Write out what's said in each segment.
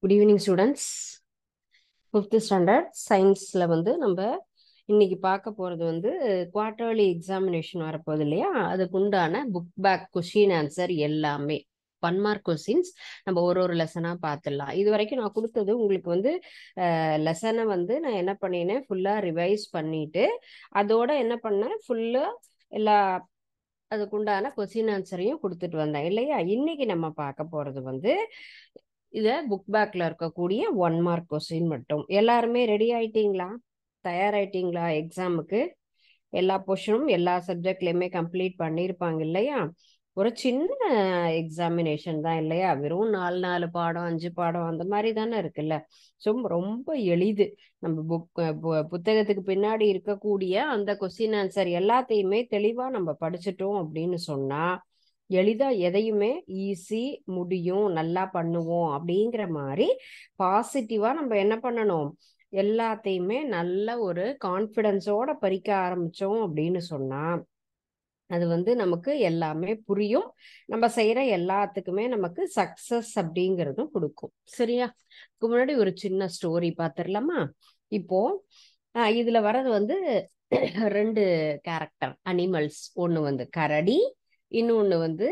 good evening students fifth standard சயின்ஸில் வந்து நம்ம இன்னைக்கு பார்க்க போகிறது வந்து குவார்டர்லி எக்ஸாமினேஷன் வரப்போகுது இல்லையா அதுக்கு உண்டான புக் பேக் கொஷின் ஆன்சர் எல்லாமே ஒன் மார்க் கொஸ்டின்ஸ் நம்ம ஒரு ஒரு லெசனாக பார்த்துடலாம் இது வரைக்கும் நான் கொடுத்தது உங்களுக்கு வந்து லெசனை வந்து நான் என்ன பண்ணினேன் ஃபுல்லாக ரிவைஸ் பண்ணிட்டு அதோட என்ன பண்ணேன் ஃபுல்லாக எல்லா அதுக்குண்டான கொஸ்டின் ஆன்சரையும் கொடுத்துட்டு வந்தேன் இல்லையா இன்னைக்கு நம்ம பார்க்க போகிறது வந்து இதை புக் பேக்கில் இருக்கக்கூடிய ஒன் மார்க் கொஸ்டின் மட்டும் எல்லாருமே ரெடி ஆயிட்டீங்களா தயாராயிட்டீங்களா எக்ஸாமுக்கு எல்லா போர்ஷனும் எல்லா சப்ஜெக்ட்லையுமே கம்ப்ளீட் பண்ணியிருப்பாங்க இல்லையா ஒரு சின்ன எக்ஸாமினேஷன் தான் இல்லையா வெறும் நாலு நாலு பாடம் அஞ்சு பாடம் அந்த மாதிரி தானே இருக்குல்ல ஸோ ரொம்ப எளிது நம்ம புக் புத்தகத்துக்கு பின்னாடி இருக்கக்கூடிய அந்த கொஸ்டின் ஆன்சர் எல்லாத்தையுமே தெளிவாக நம்ம படிச்சிட்டோம் அப்படின்னு சொன்னால் எளிதா எதையுமே ஈஸி முடியும் நல்லா பண்ணுவோம் அப்படிங்கிற மாதிரி பாசிட்டிவா நம்ம என்ன பண்ணணும் எல்லாத்தையுமே நல்ல ஒரு கான்ஃபிடென்ஸோட பறிக்க ஆரம்பிச்சோம் அப்படின்னு சொன்னா அது வந்து நமக்கு எல்லாமே புரியும் நம்ம செய்யற எல்லாத்துக்குமே நமக்கு சக்சஸ் அப்படிங்கிறதும் கொடுக்கும் சரியா இதுக்கு முன்னாடி ஒரு சின்ன ஸ்டோரி பார்த்துடலாமா இப்போ இதுல வர்றது வந்து ரெண்டு கேரக்டர் அனிமல்ஸ் ஒன்று வந்து கரடி இன்னொன்று வந்து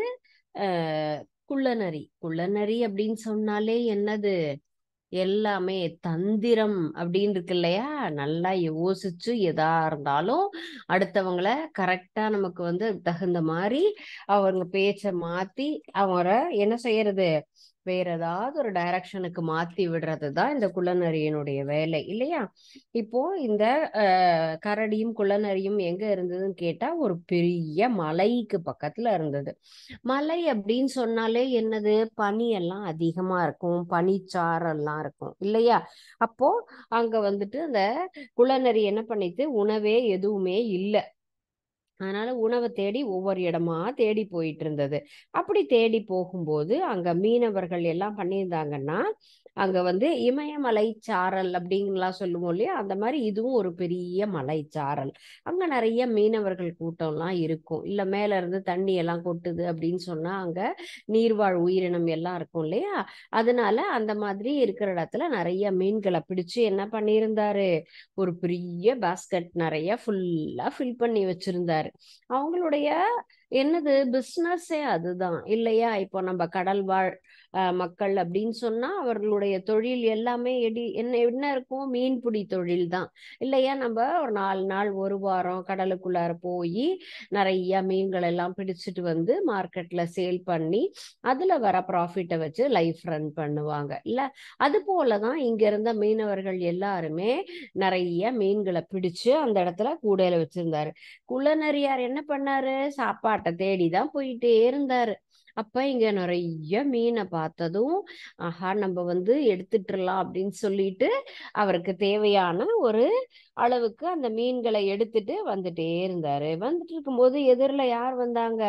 குள்ளநரி குள்ளநரி அப்படின்னு சொன்னாலே என்னது எல்லாமே தந்திரம் அப்படின்னு இருக்கு இல்லையா நல்லா யோசிச்சு எதா இருந்தாலும் அடுத்தவங்கள கரெக்டா நமக்கு வந்து தகுந்த மாதிரி அவங்க பேச்ச மாத்தி அவரை என்ன செய்யறது வேற ஏதாவது ஒரு டைரக்ஷனுக்கு மாத்தி விடுறது தான் இந்த குள்ளநரியனுடைய வேலை இல்லையா இப்போ இந்த கரடியும் குள்ளநரியும் எங்க இருந்ததுன்னு கேட்டா ஒரு பெரிய மலைக்கு பக்கத்துல இருந்தது மலை அப்படின்னு சொன்னாலே என்னது பனி எல்லாம் அதிகமா இருக்கும் பனிச்சாரெல்லாம் இருக்கும் இல்லையா அப்போ அங்க வந்துட்டு அந்த குள்ளநரி என்ன பண்ணிட்டு உணவே எதுவுமே இல்லை அதனால உணவை தேடி ஒவ்வொரு இடமா தேடி போயிட்டு இருந்தது அப்படி தேடி போகும்போது அங்க மீனவர்கள் எல்லாம் பண்ணியிருந்தாங்கன்னா அங்க வந்து இமயமலை சாரல் அப்படின்லாம் சொல்லுவோம் இல்லையா அந்த மாதிரி இதுவும் ஒரு பெரிய மலைச்சாரல் அங்க நிறைய மீனவர்கள் கூட்டம்லாம் இருக்கும் இல்ல மேல இருந்து தண்ணி எல்லாம் கொட்டுது அப்படின்னு சொன்னா அங்க நீர்வாழ் உயிரினம் எல்லாம் இருக்கும் இல்லையா அதனால அந்த மாதிரி இருக்கிற இடத்துல நிறைய மீன்களை பிடிச்சு என்ன பண்ணியிருந்தாரு ஒரு பெரிய பாஸ்கெட் நிறைய ஃபுல்லா ஃபில் பண்ணி வச்சிருந்தாரு அவங்களுடைய என்னது பிஸ்னஸே அதுதான் இல்லையா இப்போ நம்ம கடல் வாழ் மக்கள் அப்படின்னு சொன்னா அவர்களுடைய தொழில் எல்லாமே எடி என்ன என்ன இருக்கும் மீன்பிடி தொழில் தான் இல்லையா நம்ம ஒரு நாலு நாள் ஒரு வாரம் கடலுக்குள்ளார போய் நிறைய மீன்கள் எல்லாம் பிடிச்சிட்டு வந்து மார்க்கெட்ல சேல் பண்ணி அதுல வர ப்ராஃபிட்டை வச்சு லைஃப் ரன் பண்ணுவாங்க இல்ல அது போலதான் இங்க இருந்த மீனவர்கள் எல்லாருமே நிறைய மீன்களை பிடிச்சு அந்த இடத்துல கூடையில வச்சிருந்தாரு குள்ளநரியார் என்ன பண்ணாரு சாப்பாட்டை தேடிதான் போயிட்டே இருந்தாரு அப்ப இங்க நிறைய மீனை பார்த்ததும் ஆஹா நம்ம வந்து எடுத்துட்டுலாம் அப்படின்னு சொல்லிட்டு அவருக்கு தேவையான ஒரு அளவுக்கு அந்த மீன்களை எடுத்துட்டு வந்துட்டே இருந்தாரு வந்துட்டு இருக்கும்போது எதிரில யார் வந்தாங்க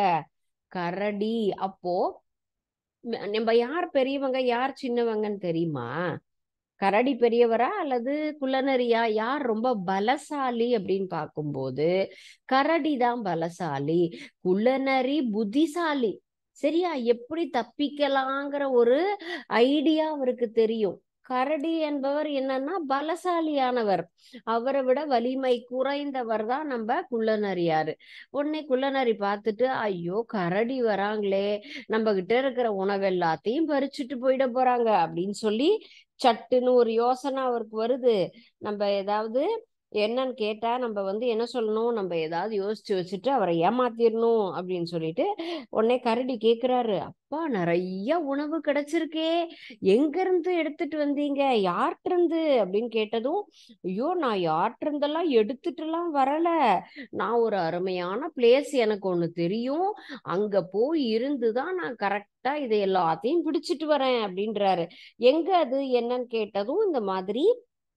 கரடி அப்போ நம்ம யார் பெரியவங்க யார் சின்னவங்கன்னு தெரியுமா கரடி பெரியவரா அல்லது குள்ளநரியா யார் ரொம்ப பலசாலி அப்படின்னு பார்க்கும்போது கரடி தான் பலசாலி குள்ளநரி புத்திசாலி சரியா எப்படி தப்பிக்கலாங்கிற ஒரு ஐடியா அவருக்கு தெரியும் கரடி என்பவர் என்னன்னா பலசாலியானவர் அவரை விட வலிமை குறைந்தவர் தான் நம்ம குள்ளநரியாரு உடனே குள்ளநரி பார்த்துட்டு ஐயோ கரடி வராங்களே நம்ம கிட்ட இருக்கிற உணவு எல்லாத்தையும் பறிச்சுட்டு போயிட போறாங்க அப்படின்னு சொல்லி சட்டுன்னு ஒரு யோசனை அவருக்கு வருது நம்ம ஏதாவது என்னன்னு கேட்டா நம்ம வந்து என்ன சொல்லணும் நம்ம ஏதாவது யோசிச்சு வச்சுட்டு அவரை ஏமாத்திடணும் அப்படின்னு சொல்லிட்டு உடனே கரடி கேக்குறாரு அப்பா நிறைய உணவு கிடைச்சிருக்கே எங்க இருந்து எடுத்துட்டு வந்தீங்க யார்கிட்ட இருந்து அப்படின்னு கேட்டதும் ஐயோ நான் யார்கிட்ட இருந்தெல்லாம் எடுத்துட்டு எல்லாம் வரல நான் ஒரு அருமையான பிளேஸ் எனக்கு ஒண்ணு தெரியும் அங்க போய் இருந்துதான் நான் கரெக்டா இதை எல்லாத்தையும் பிடிச்சிட்டு வரேன் அப்படின்றாரு எங்க அது என்னன்னு கேட்டதும் இந்த மாதிரி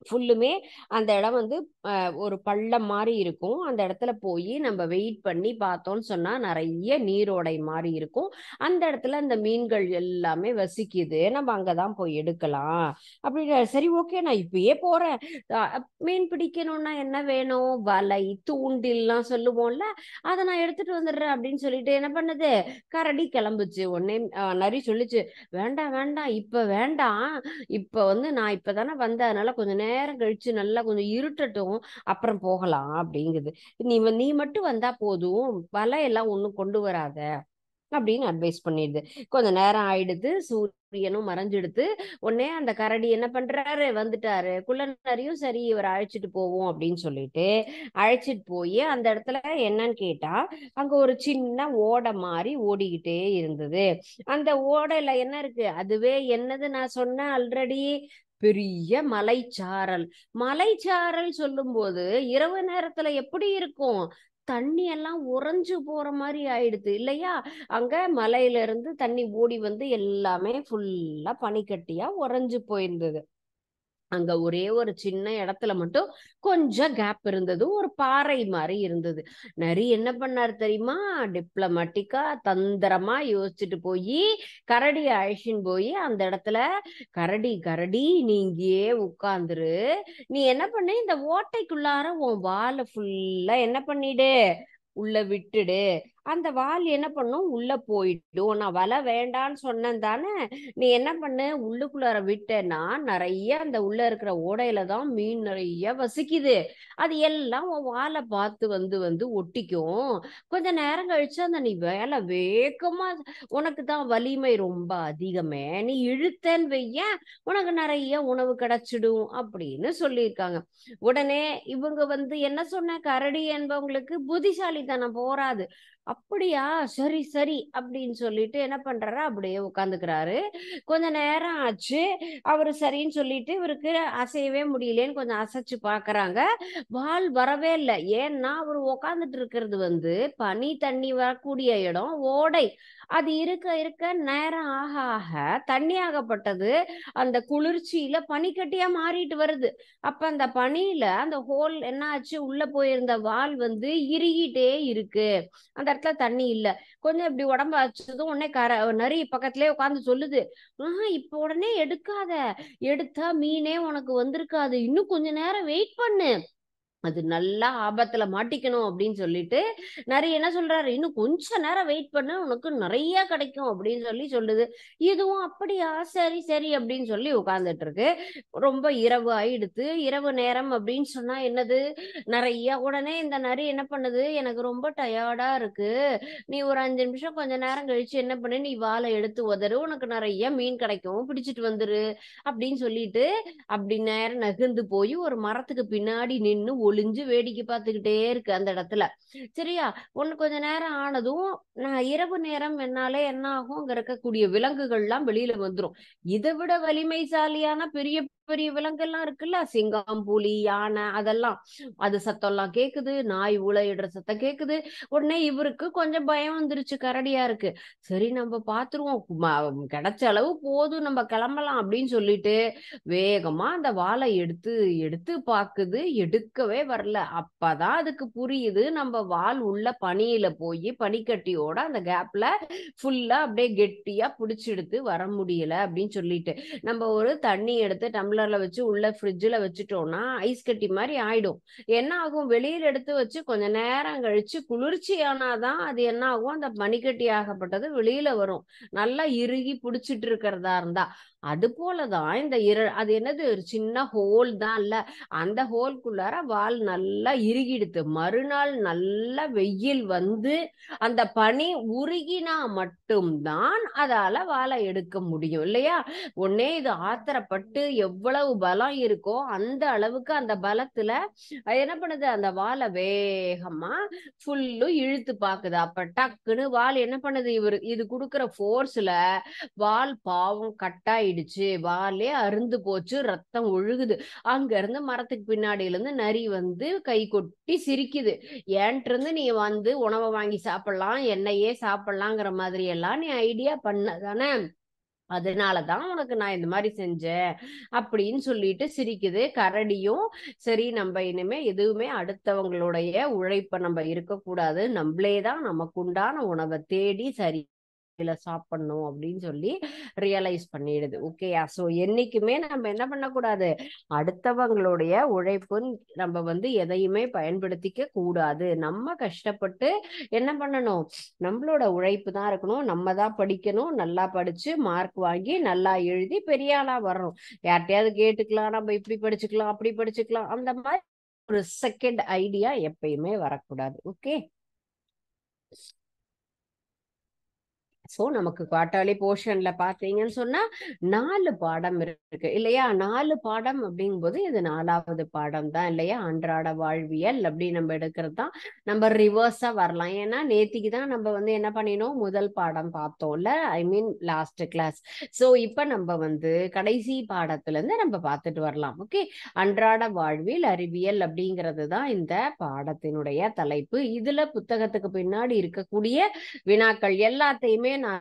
ஃபுல்லுமே அந்த இடம் வந்து அஹ், ஒரு பள்ளம் மாதிரி இருக்கும் அந்த இடத்துல போய் நம்ம வெயிட் பண்ணி பார்த்தோம்னு சொன்னா நிறைய நீரோடை மாதிரி இருக்கும் அந்த இடத்துல அந்த மீன்கள் எல்லாமே வசிக்குது நம்ம அங்கதான் போய் எடுக்கலாம் அப்படி சரி ஓகே நான் இப்பயே போறேன் அஹ், மீன் பிடிக்கணும்னா என்ன வேணும் வலை தூண்டில்லாம் சொல்லுவோம்ல அதை நான் எடுத்துட்டு வந்துடுறேன் அப்படின்னு சொல்லிட்டு என்ன பண்ணுது கரடி கிளம்புச்சு உடனே அஹ், நரி சொல்லுச்சு வேண்டாம் வேண்டாம் இப்ப வேண்டாம் இப்ப வந்து நான் இப்பதானே வந்தேன் அதனால கொஞ்ச நேரம் கழிச்சு நல்லா கொஞ்சம் இருட்டட்டும் அப்புறம் போகலாம் அப்படிங்குது நீ வ- நீ மட்டும் வந்தா போதும் வலை எல்லாம் ஒண்ணும் கொண்டு வராத அப்படின்னு அட்வைஸ் பண்ணிடுது கொஞ்ச நேரம் ஆயிடுது சூரியனும் மறைஞ்சிடுது உடனே அந்த கரடி என்ன பண்றாரு வந்துட்டாரு குள்ளநரியும் சரி இவரை அழைச்சிட்டு போவோம் அப்படின்னு சொல்லிட்டு அழைச்சிட்டு போய் அந்த இடத்துல என்னன்னு கேட்டா அங்க ஒரு சின்ன ஓடை மாதிரி ஓடிக்கிட்டே இருந்தது அந்த ஓடையில என்ன இருக்கு அதுவே என்னது நான் சொன்னேன் ஆல்ரெடி பெரிய மலைச்சாரல் மலைச்சாரல் சொல்லும்போது இரவு நேரத்துல எப்படி இருக்கும் தண்ணி எல்லாம் உறைஞ்சு போற மாதிரி ஆயிடுது இல்லையா அங்க மலையில இருந்து தண்ணி ஓடி வந்து எல்லாமே ஃபுல்லா பனிக்கட்டியா உறைஞ்சு போயிருந்தது அங்க ஒரே ஒரு சின்ன இடத்துல மட்டும் கொஞ்சம் கேப் இருந்தது ஒரு பாறை மாதிரி இருந்தது நரி என்ன பண்ணாரு தெரியுமா டிப்ளமேட்டிக்கா தந்திரமா யோசிச்சுட்டு போய் கரடியை அழைச்சின்னு போய் அந்த இடத்துல கரடி கரடி நீ இங்கேயே உட்காந்துரு நீ என்ன பண்ணு இந்த ஓட்டைக்குள்ளார உன் வாலை ஃபுல்லா என்ன பண்ணிடு உள்ள விட்டுடு அந்த வால் என்ன பண்ணும் உள்ள போயிடும் நான் வலை வேண்டான்னு சொன்னேன் தானே நீ என்ன பண்ணு உள்ளுக்குள்ளார விட்டேன்னா நிறைய அந்த உள்ள இருக்கிற ஓடையில தான் மீன் நிறைய வசிக்குது அது எல்லாம் உன் வாலை பார்த்து வந்து வந்து ஒட்டிக்கும் கொஞ்ச நேரம் கழிச்சு அந்த நீ வேலை வேகமா உனக்கு தான் வலிமை ரொம்ப அதிகமே நீ இழுத்தேன்னு வையேன் உனக்கு நிறைய உணவு கிடைச்சிடும் அப்படின்னு சொல்லியிருக்காங்க உடனே இவங்க வந்து என்ன சொன்ன கரடி என்பவங்களுக்கு புத்திசாலித்தனம் போராது அப்படியா சரி சரி அப்படின்னு சொல்லிட்டு என்ன பண்றாரு அப்படியே உட்காந்துக்கிறாரு கொஞ்ச நேரம் ஆச்சு அவரு சரின்னு சொல்லிட்டு இவருக்கு அசையவே முடியலேன்னு கொஞ்சம் அசைச்சு பாக்குறாங்க வால் வரவே இல்லை ஏன்னா அவர் உக்காந்துட்டு இருக்கிறது வந்து பனி தண்ணி வரக்கூடிய இடம் ஓடை அது இருக்க இருக்க நேரம் ஆக ஆக தண்ணி ஆகப்பட்டது அந்த குளிர்ச்சியில பனிக்கட்டியா மாறிட்டு வருது அப்ப அந்த பனியில அந்த ஹோல் என்ன ஆச்சு உள்ள போயிருந்த வால் வந்து இறுகிட்டே இருக்கு அந்த இடத்துல தண்ணி இல்ல கொஞ்சம் இப்படி உடம்பு வச்சதும் உடனே கர நரி பக்கத்துலயே உட்காந்து சொல்லுது ஆஹ் இப்ப உடனே எடுக்காத எடுத்தா மீனே உனக்கு வந்திருக்காது இன்னும் கொஞ்ச நேரம் வெயிட் பண்ணு அது நல்லா ஆபத்துல மாட்டிக்கணும் அப்படின்னு சொல்லிட்டு நிறைய என்ன சொல்றாரு இன்னும் கொஞ்ச நேரம் வெயிட் பண்ணு உனக்கு நிறைய கிடைக்கும் அப்படின்னு சொல்லி சொல்லுது இதுவும் அப்படியா சரி சரி அப்படின்னு சொல்லி உட்கார்ந்துட்டு இருக்கு ரொம்ப இரவு ஆயிடுத்து இரவு நேரம் அப்படின்னு சொன்னா என்னது நிறைய உடனே இந்த நரி என்ன பண்ணுது எனக்கு ரொம்ப டயர்டா இருக்கு நீ ஒரு அஞ்சு நிமிஷம் கொஞ்ச நேரம் கழிச்சு என்ன பண்ணு நீ வாழை எடுத்து உதறு உனக்கு நிறைய மீன் கிடைக்கும் பிடிச்சிட்டு வந்துரு அப்படின்னு சொல்லிட்டு அப்படி நேரம் நகர்ந்து போய் ஒரு மரத்துக்கு பின்னாடி நின்னு ஒளிஞ்சு வேடிக்கை பார்த்துக்கிட்டே இருக்கு அந்த இடத்துல சரியா ஒண்ணு கொஞ்ச நேரம் ஆனதும் நான் இரவு நேரம் என்னாலே என்ன ஆகும் அங்க இருக்கக்கூடிய விலங்குகள்லாம் வெளியில வந்துரும் இதை விட வலிமைசாலியான பெரிய பெரிய விலங்கெல்லாம் இருக்குல்ல சிங்கம் புலி யானை அதெல்லாம் அது சத்தம்லாம் கேக்குது நாய் ஊழையிடுற சத்தம் கேக்குது உடனே இவருக்கு கொஞ்சம் பயம் வந்துருச்சு கரடியா இருக்கு சரி நம்ம பாத்துருவோம் ம- கிடைச்ச அளவு போதும் நம்ம கிளம்பலாம் அப்படின்னு சொல்லிட்டு வேகமா அந்த வாளை எடுத்து எடுத்து பாக்குது எடுக்கவே வரல அப்பதான் அதுக்கு புரியுது நம்ம வால் உள்ள பனியில போய் பனிக்கட்டியோட அந்த கேப்ல ஃபுல்லா அப்படியே கெட்டியா புடிச்சு எடுத்து வர முடியல அப்படின்னு சொல்லிட்டு நம்ம ஒரு தண்ணி எடுத்து டம்ளர்ல வச்சு உள்ள ஃப்ரிட்ஜ்ல வச்சுட்டோம்னா ஐஸ் கட்டி மாதிரி ஆயிடும் என்ன ஆகும் வெளியில எடுத்து வச்சு கொஞ்ச நேரம் கழிச்சு குளிர்ச்சி ஆனாதான் அது என்ன ஆகும் அந்த பனிக்கட்டி ஆகப்பட்டது வெளியில வரும் நல்லா இறுகி புடிச்சிட்டு இருக்கிறதா இருந்தா அது போலதான் இந்த இர அது என்னது ஒரு சின்ன ஹோல் தான் இல்ல அந்த ஹோல்குள்ளார வால் நல்லா இறுகிடுது மறுநாள் நல்ல வெயில் வந்து அந்த பனி உருகினா மட்டும்தான் அதால வாழை எடுக்க முடியும் இல்லையா உடனே இது ஆத்திரப்பட்டு எவ்வளவு பலம் இருக்கோ அந்த அளவுக்கு அந்த பலத்துல அது என்ன பண்ணுது அந்த வாலை வேகமா ஃபுல்லும் இழுத்து பாக்குது அப்ப டக்குன்னு வால் என்ன பண்ணுது இவரு இது கொடுக்குற ஃபோர்ஸ்ல வால் பாவம் கட்டாயிடுச்சு வாலே அருந்து போச்சு ரத்தம் ஒழுகுது அங்க இருந்து மரத்துக்கு பின்னாடியில இருந்து நரி வந்து கை கொட்டி சிரிக்குது ஏன்ட்டு இருந்து நீ வந்து உணவை வாங்கி சாப்பிடலாம் என்னையே சாப்பிடலாங்கிற மாதிரி எல்லாம் நீ ஐடியா பண்ண தானே அதனாலதான் உனக்கு நான் இந்த மாதிரி செஞ்சேன் அப்படின்னு சொல்லிட்டு சிரிக்குது கரடியும் சரி நம்ம இனிமே எதுவுமே அடுத்தவங்களுடைய உழைப்ப நம்ம இருக்கக்கூடாது நம்மளே தான் நமக்கு உண்டான உணவை தேடி சரி சாப்பிடணும் அப்படின்னு சொல்லி ரியலைஸ் பண்ணிடுது ஓகேயா சோ என்னைக்குமே நம்ம என்ன பண்ணக்கூடாது அடுத்தவங்களுடைய உழைப்பு நம்ம வந்து எதையுமே பயன்படுத்திக்க கூடாது நம்ம கஷ்டப்பட்டு என்ன பண்ணணும் நம்மளோட உழைப்பு தான் இருக்கணும் நம்ம தான் படிக்கணும் நல்லா படிச்சு மார்க் வாங்கி நல்லா எழுதி பெரிய ஆளா வரணும் யார்கிட்டயாவது கேட்டுக்கலாம் நம்ம இப்படி படிச்சுக்கலாம் அப்படி படிச்சுக்கலாம் அந்த மாதிரி ஒரு செகண்ட் ஐடியா எப்பயுமே வரக்கூடாது ஓகே சோ நமக்கு குவார்டர்லி போர்ஷன்ல பாத்தீங்கன்னு சொன்னா நாலு பாடம் இருக்கு இல்லையா நாலு பாடம் அப்படிங்கும்போது இது நாலாவது பாடம் தான் இல்லையா அன்றாட வாழ்வியல் அப்படி நம்ம எடுக்கிறது தான் நம்ம ரிவர்ஸா வரலாம் ஏன்னா நேத்திக்கு தான் நம்ம வந்து என்ன பண்ணினோம் முதல் பாடம் பார்த்தோம்ல I mean last class so இப்ப நம்ம வந்து கடைசி பாடத்துல இருந்து நம்ம பார்த்துட்டு வரலாம் ஓகே அன்றாட வாழ்வியல் அறிவியல் அப்படிங்கிறது தான் இந்த பாடத்தினுடைய தலைப்பு இதுல புத்தகத்துக்கு பின்னாடி இருக்கக்கூடிய வினாக்கள் எல்லாத்தையுமே நான்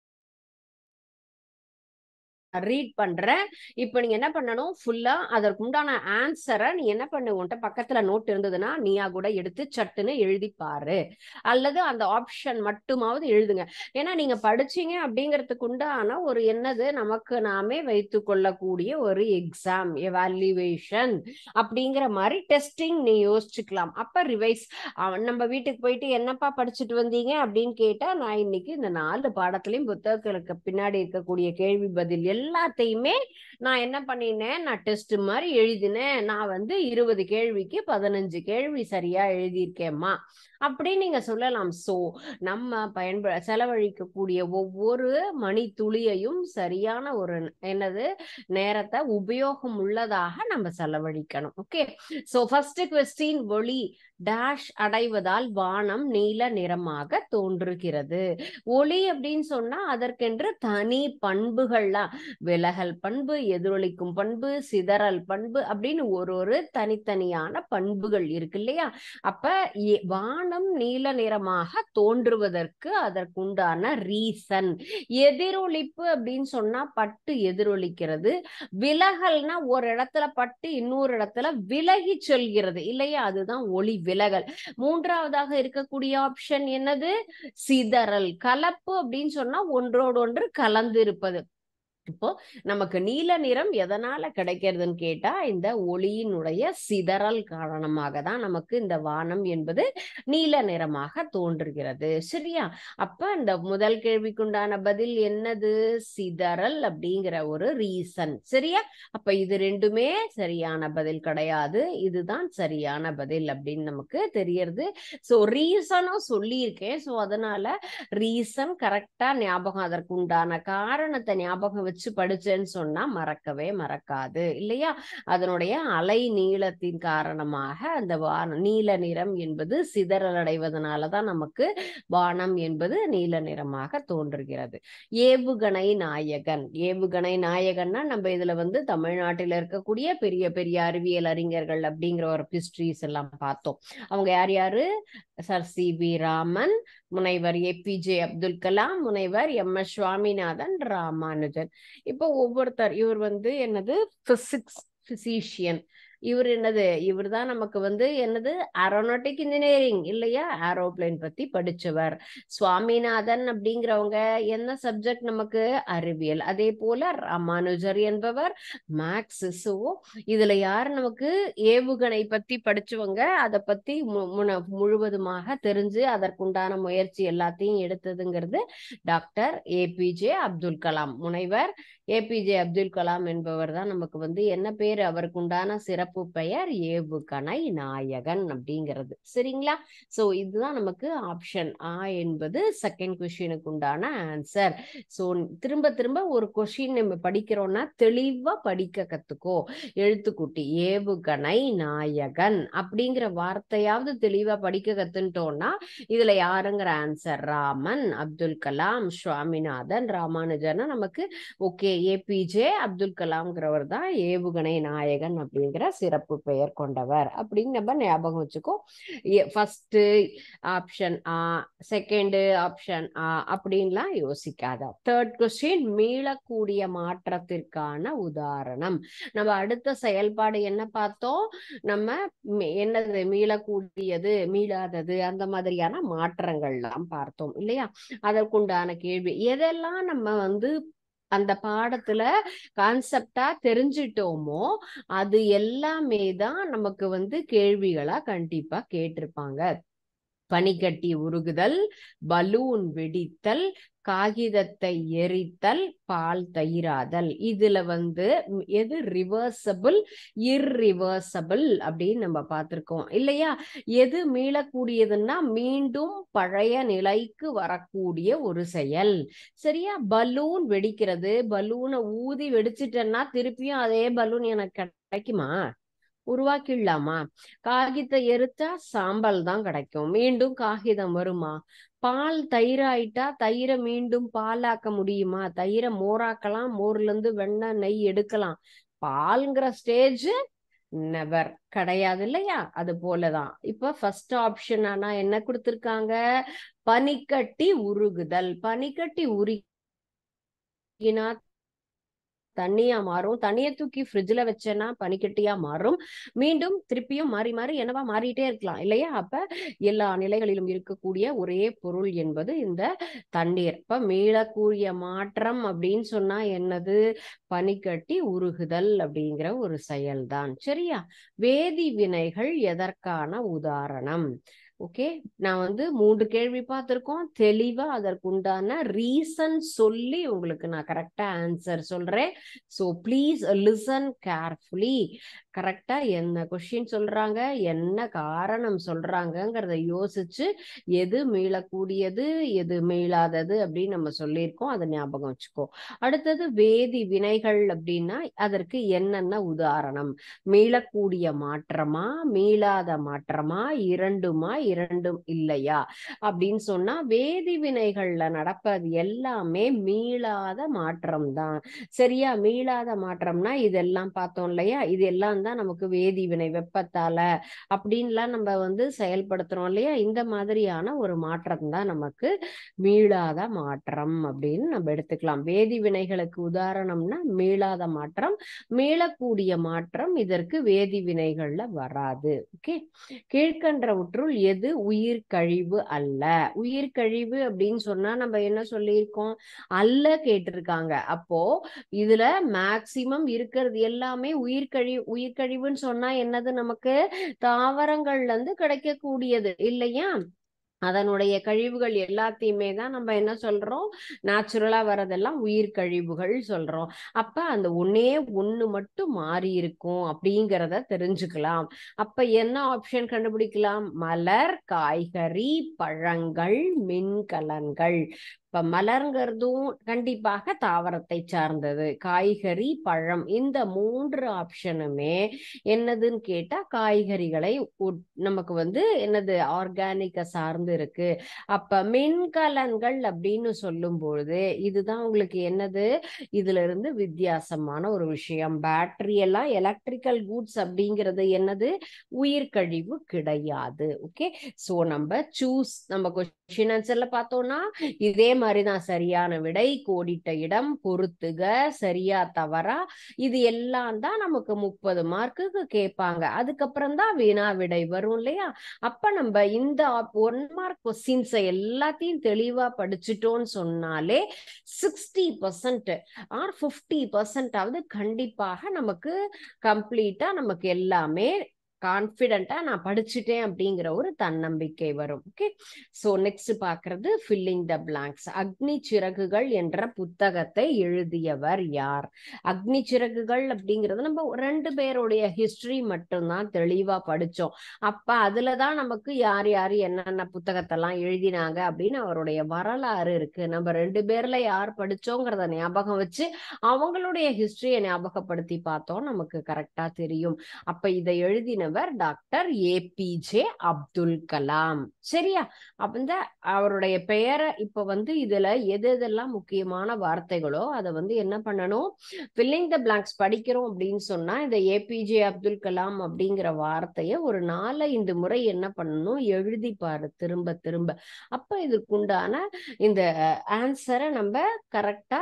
ரீட் பண்றேன் இப்ப நீங்க என்ன பண்ணணும் ஃபுல்லா அதற்கு உண்டான ஆன்சரை நீ என்ன பண்ணு உன்கிட்ட பக்கத்துல நோட் இருந்ததுன்னா நீயா கூட எடுத்து சட்டுன்னு எழுதி பாரு அல்லது அந்த ஆப்ஷன் மட்டுமாவது எழுதுங்க ஏன்னா நீங்க படிச்சீங்க அப்படிங்கிறதுக்கு உண்டான ஒரு என்னது நமக்கு நாமே வைத்து கொள்ளக்கூடிய ஒரு எக்ஸாம் எவாலுவேஷன் அப்படிங்கிற மாதிரி டெஸ்டிங் நீ யோசிச்சுக்கலாம் அப்ப ரிவைஸ் நம்ம வீட்டுக்கு போயிட்டு என்னப்பா படிச்சுட்டு வந்தீங்க அப்படின்னு கேட்டா நான் இன்னைக்கு இந்த நாலு பாடத்திலையும் புத்தகங்களுக்கு பின்னாடி இருக்கக்கூடிய கேள்வி பதில் எல்லாத்தையுமே நான் என்ன பண்ணினேன் நான் டெஸ்ட் மாதிரி எழுதினேன் நான் வந்து இருபது கேள்விக்கு பதினஞ்சு கேள்வி சரியா எழுதியிருக்கேம்மா அப்படி நீங்க சொல்லலாம் சோ நம்ம பயன்ப செலவழிக்கக்கூடிய ஒவ்வொரு மணி துளியையும் சரியான ஒரு என்னது நேரத்தை உபயோகம் உள்ளதாக நம்ம செலவழிக்கணும் ஓகே சோ ஃபர்ஸ்ட் கொஸ்டின் ஒளி டேஷ் அடைவதால் வானம் நீல நிறமாக தோன்றுகிறது ஒளி அப்படின்னு சொன்னா அதற்கென்று தனி பண்புகள்லாம் விலகல் பண்பு எதிரொலிக்கும் பண்பு சிதறல் பண்பு அப்படின்னு ஒரு ஒரு தனித்தனியான பண்புகள் இருக்கு இல்லையா அப்ப வானம் நீல நிறமாக தோன்றுவதற்கு அதற்குண்டான ரீசன் எதிரொலிப்பு அப்படின்னு சொன்னா பட்டு எதிரொலிக்கிறது விலகல்னா ஒரு இடத்துல பட்டு இன்னொரு இடத்துல விலகி செல்கிறது இல்லையா அதுதான் ஒளி விலகல் மூன்றாவதாக இருக்கக்கூடிய ஆப்ஷன் என்னது சிதறல் கலப்பு அப்படின்னு சொன்னா ஒன்றோடு ஒன்று கலந்து இருப்பது இப்போ நமக்கு நீல நிறம் எதனால கிடைக்கிறதுன்னு கேட்டா இந்த ஒளியினுடைய சிதறல் காரணமாக தான் நமக்கு இந்த வானம் என்பது நீல நிறமாக தோன்றுகிறது சரியா அப்ப இந்த முதல் கேள்விக்குண்டான பதில் என்னது சிதறல் அப்படிங்கிற ஒரு ரீசன் சரியா அப்ப இது ரெண்டுமே சரியான பதில் கிடையாது இதுதான் சரியான பதில் அப்படின்னு நமக்கு தெரியறது சோ ரீசனும் சொல்லியிருக்கேன் சோ அதனால ரீசன் கரெக்டா ஞாபகம் அதற்கு உண்டான காரணத்தை ஞாபகம் வச்சு படிச்சேன்னு சொன்னா மறக்கவே மறக்காது இல்லையா அதனுடைய அலை நீளத்தின் காரணமாக அந்த வானம் நீல நிறம் என்பது சிதறல் அடைவதனாலதான் நமக்கு வானம் என்பது நீல நிறமாக தோன்றுகிறது ஏவுகணை நாயகன் ஏவுகணை நாயகன்னா நம்ம இதுல வந்து தமிழ்நாட்டில் இருக்கக்கூடிய பெரிய பெரிய அறிவியல் அறிஞர்கள் அப்படிங்கிற ஒரு ஹிஸ்டரிஸ் எல்லாம் பார்த்தோம் அவங்க யார் யாரு சர் சி வி ராமன் முனைவர் ஏபிஜே அப்துல் கலாம் முனைவர் எம் எஸ் சுவாமிநாதன் ராமானுஜன் இப்போ ஒவ்வொருத்தர் இவர் வந்து என்னது பிசிக்ஸ் பிசிஷியன் இவர் என்னது இவர் தான் நமக்கு வந்து என்னது ஏரோநாட்டிக் இன்ஜினியரிங் இல்லையா ஏரோப்ளைன் பத்தி படிச்சவர் சுவாமிநாதன் அப்படிங்கிறவங்க என்ன சப்ஜெக்ட் நமக்கு அறிவியல் அதே போல ராமானுஜர் என்பவர் மேக்ஸ் ஸோ இதுல யார் நமக்கு ஏவுகணை பத்தி படிச்சவங்க அதை பத்தி முழுவதுமாக தெரிஞ்சு அதற்குண்டான முயற்சி எல்லாத்தையும் எடுத்ததுங்கிறது டாக்டர் ஏபிஜே அப்துல் கலாம் முனைவர் ஏபிஜே அப்துல் கலாம் என்பவர் தான் நமக்கு வந்து என்ன பேர் அவருக்கு உண்டான சிறப்பு பெயர் ஏவுகணை நாயகன் அப்படிங்கிறது சரிங்களா சோ இதுதான் நமக்கு ஆப்ஷன் ஆ என்பது செகண்ட் கொஸ்டினுக்கு உண்டான ஆன்சர் சோ திரும்ப திரும்ப ஒரு கொஸ்டின் நம்ம படிக்கிறோம்னா தெளிவா படிக்க கத்துக்கோ எழுத்துக்குட்டி ஏவுகணை நாயகன் அப்படிங்கிற வார்த்தையாவது தெளிவா படிக்க கத்துட்டோம்னா இதுல யாருங்கிற ஆன்சர் ராமன் அப்துல் கலாம் சுவாமிநாதன் ராமானுஜன் நமக்கு ஓகே ஏபிஜே அப்துல் கலாம்ங்கிறவர் தான் ஏவுகணை நாயகன் அப்படிங்கிற சிறப்பு பெயர் கொண்டவர் அப்படின்னு நம்ம ஞாபகம் வச்சுக்கோ ஃபர்ஸ்ட் ஆப்ஷன் ஆ செகண்ட் ஆப்ஷன் ஆ அப்படின்லாம் யோசிக்காத தேர்ட் கொஸ்டின் மீளக்கூடிய மாற்றத்திற்கான உதாரணம் நம்ம அடுத்த செயல்பாடு என்ன பார்த்தோம் நம்ம மி- என்னது மீளக்கூடியது மீளாதது அந்த மாதிரியான மாற்றங்கள்லாம் பார்த்தோம் இல்லையா அதற்குண்டான கேள்வி எதெல்லாம் நம்ம வந்து அந்த பாடத்துல கான்செப்டா தெரிஞ்சிட்டோமோ அது எல்லாமே தான் நமக்கு வந்து கேள்விகளா கண்டிப்பா கேட்டிருப்பாங்க பனிக்கட்டி உருகுதல் பலூன் வெடித்தல் காகிதத்தை எரித்தல் பால் தயிராதல் இதுல வந்து ம், எது ரிவர்சபிள் இர்ரிவர்சபிள் அப்படின்னு நம்ம பார்த்திருக்கோம் இல்லையா எது மீளக்கூடியதுன்னா மீண்டும் பழைய நிலைக்கு வரக்கூடிய ஒரு செயல் சரியா பலூன் வெடிக்கிறது பலூனை ஊதி வெடிச்சிட்டேன்னா திருப்பியும் அதே பலூன் எனக்கு கிடைக்குமா உருவாக்கிடலாமா காகிதத்தை எரிச்சா சாம்பல் தான் கிடைக்கும் மீண்டும் காகிதம் வருமா பால் தயிராயிட்டா தயிரை மீண்டும் பாலாக்க முடியுமா தயிரை மோராக்கலாம் மோர்ல இருந்து வெண்ணெய் நெய் எடுக்கலாம் பால்ங்கிற ஸ்டேஜ் நெவர் கிடையாது இல்லையா அது போலதான் இப்ப ஃபர்ஸ்ட் ஆப்ஷன் ஆனா என்ன கொடுத்திருக்காங்க பனிக்கட்டி உருகுதல் பனிக்கட்டி உருகினா தண்ணியா மாறும் தண்ணியை தூக்கி ஃப்ரிட்ஜ்ல வச்சேன்னா பனிக்கட்டியா மாறும் மீண்டும் திருப்பியும் மாறி மாறி என்னவா மாறிட்டே இருக்கலாம் இல்லையா அப்ப எல்லா நிலைகளிலும் இருக்கக்கூடிய ஒரே பொருள் என்பது இந்த தண்ணீர் இப்ப மீளக்கூடிய மாற்றம் அப்படின்னு சொன்னா என்னது பனிக்கட்டி உருகுதல் அப்படிங்கிற ஒரு செயல்தான் சரியா வேதி வினைகள் எதற்கான உதாரணம் ஓகே நான் வந்து மூன்று கேள்வி பார்த்திருக்கோம் தெளிவா அதற்குண்டான ரீசன் சொல்லி உங்களுக்கு நான் கரெக்டா ஆன்சர் சொல்றேன் ஸோ ப்ளீஸ் லிசன் கேர்ஃபுல்லி கரெக்டா என்ன கொஸ்டின் சொல்றாங்க என்ன காரணம் சொல்றாங்கங்கிறத யோசிச்சு எது மீளக்கூடியது எது மீளாதது அப்படின்னு நம்ம சொல்லியிருக்கோம் அதை ஞாபகம் வச்சுக்கோ அடுத்தது வேதி வினைகள் அப்படின்னா அதற்கு என்னென்ன உதாரணம் மீளக்கூடிய மாற்றமா மீளாத மாற்றமா இரண்டுமா இரண்டும் இல்லையா அப்படின்னு சொன்னா வேதி வினைகள்ல நடப்பது எல்லாமே மீளாத மாற்றம் தான் சரியா மீளாத மாற்றம்னா இதெல்லாம் பார்த்தோம் இல்லையா இது எல்லாம் தான் நமக்கு வேதி வினை வெப்பத்தால அப்படின்லாம் நம்ம வந்து செயல்படுத்துறோம் இல்லையா இந்த மாதிரியான ஒரு மாற்றம் தான் நமக்கு மீளாத மாற்றம் அப்படின்னு நம்ம எடுத்துக்கலாம் வேதி வினைகளுக்கு உதாரணம்னா மீளாத மாற்றம் மீளக்கூடிய மாற்றம் இதற்கு வேதி வினைகள்ல வராது ஓகே கீழ்கன்றவற்றுள் எது உயிர் கழிவு அல்ல உயிர் கழிவு அப்படின்னு சொன்னா நம்ம என்ன சொல்லியிருக்கோம் அல்ல கேட்டிருக்காங்க அப்போ இதுல மேக்சிமம் இருக்கிறது எல்லாமே உயிர்கழி உயிர்கழிவுன்னு சொன்னா என்னது நமக்கு தாவரங்கள்ல இருந்து கிடைக்கக்கூடியது இல்லையா அதனுடைய கழிவுகள் எல்லாத்தையுமே தான் நம்ம என்ன சொல்றோம் நேச்சுரலா வரதெல்லாம் உயிர் கழிவுகள் சொல்றோம் அப்ப அந்த ஒன்னே ஒண்ணு மட்டும் மாறி இருக்கும் அப்படிங்கிறத தெரிஞ்சுக்கலாம் அப்ப என்ன ஆப்ஷன் கண்டுபிடிக்கலாம் மலர் காய்கறி பழங்கள் மின்கலன்கள் இப்ப மலர்ங்கிறதும் கண்டிப்பாக தாவரத்தை சார்ந்தது காய்கறி பழம் இந்த மூன்று ஆப்ஷனுமே என்னதுன்னு கேட்டா காய்கறிகளை உட்- நமக்கு வந்து என்னது ஆர்கானிக்க சார்ந்து இருக்கு அப்ப மின்கலன்கள் அப்படின்னு சொல்லும் பொழுது இதுதான் உங்களுக்கு என்னது இதுல இருந்து வித்தியாசமான ஒரு விஷயம் பேட்டரி எல்லாம் எலக்ட்ரிக்கல் கூட்ஸ் அப்படிங்கிறது என்னது உயிர்கழிவு கிடையாது ஓகே சோ நம்ம சூஸ் நம்ம கொஸ்டின் ஆன்சர்ல பார்த்தோம்னா இதே மாதிரிதான் சரியான விடை கோடிட்ட இடம் பொறுத்துக சரியா தவறா இது எல்லாம் தான் நமக்கு முப்பது மார்க்குக்கு கேட்பாங்க அதுக்கப்புறம் தான் வினா விடை வரும் இல்லையா அப்ப நம்ம இந்த ஒன் மார்க் கொஸ்டின்ஸை எல்லாத்தையும் தெளிவா படிச்சுட்டோம்னு சொன்னாலே சிக்ஸ்டி பர்சன்ட் ஆர் ஃபிஃப்டி பர்சன்டாவது கண்டிப்பாக நமக்கு கம்ப்ளீட்டா நமக்கு எல்லாமே கான்பிடண்டா நான் படிச்சுட்டேன் அப்படிங்கிற ஒரு தன்னம்பிக்கை வரும் ஓகே சோ நெக்ஸ்ட் பாக்குறது filling the blanks Agni Siragugal என்ற புத்தகத்தை எழுதியவர் யார் அக்னி சிறகுகள் அப்படிங்கிறது நம்ம ரெண்டு பேருடைய ஹிஸ்டரி மட்டும்தான் தெளிவா படிச்சோம் அப்ப அதுலதான் நமக்கு யார் யார் என்னென்ன புத்தகத்தெல்லாம் எழுதினாங்க அப்படின்னு அவருடைய வரலாறு இருக்கு நம்ம ரெண்டு பேர்ல யார் படிச்சோங்கிறத ஞாபகம் வச்சு அவங்களுடைய ஹிஸ்டரியை ஞாபகப்படுத்தி பார்த்தோம் நமக்கு கரெக்டா தெரியும் அப்ப இதை எழுதினவர் எழுதினவர் டாக்டர் ஏபிஜே அப்துல் கலாம் சரியா அப்ப இந்த அவருடைய பெயரை இப்ப வந்து இதுல எது எதெல்லாம் முக்கியமான வார்த்தைகளோ அதை வந்து என்ன பண்ணணும் ஃபில்லிங் த பிளாங்க்ஸ் படிக்கிறோம் அப்படின்னு சொன்னா இந்த ஏபிஜே அப்துல் கலாம் அப்படிங்கிற வார்த்தையை ஒரு நாலஞ்சு முறை என்ன பண்ணணும் எழுதி பாரு திரும்ப திரும்ப அப்ப இதுக்குண்டான இந்த ஆன்சரை நம்ம கரெக்டா